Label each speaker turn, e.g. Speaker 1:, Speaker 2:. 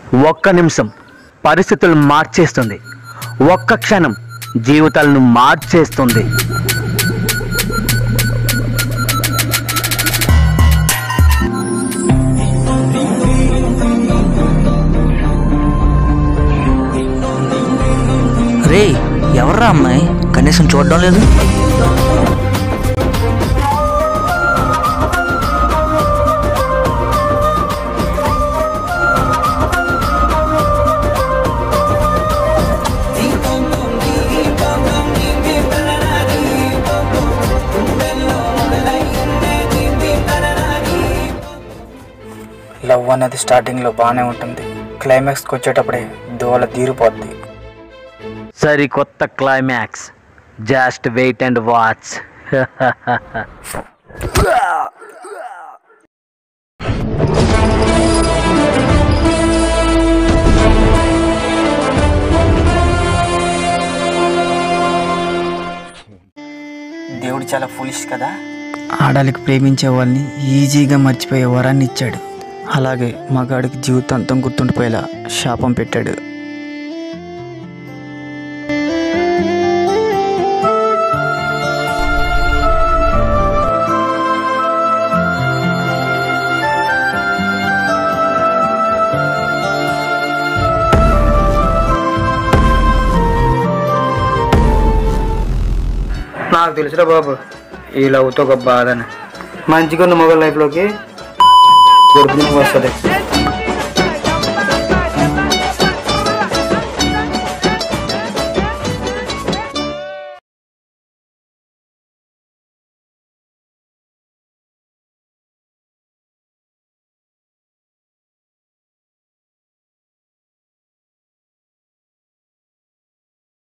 Speaker 1: ఒక్క నిమిషం పరిస్థితులు మార్చేస్తుంది ఒక్క క్షణం జీవితాలను మార్చేస్తుంది
Speaker 2: రే ఎవర్రా అమ్మాయి కనీసం చూడడం లేదు
Speaker 3: లవ్ అనేది స్టార్టింగ్లో బాగానే ఉంటుంది క్లైమాక్స్కి వచ్చేటప్పుడే దోల తీరిపోద్ది
Speaker 1: సరికొత్త climax just wait and watch
Speaker 3: దేవుడు చాలా ఫులిష్ కదా
Speaker 4: ఆడాలికి ప్రేమించే వాళ్ళని ఈజీగా మర్చిపోయే వరాన్ని ఇచ్చాడు అలాగే మగాడికి జీవితాంతం గుర్తుండిపోయేలా శాపం పెట్టాడు
Speaker 3: నాకు తెలుసురా బాబు ఈ లవ్తో ఒక బాధని మంచిగా ఉన్న మొగల్ లైఫ్లోకి దొరికింది వస్తుంది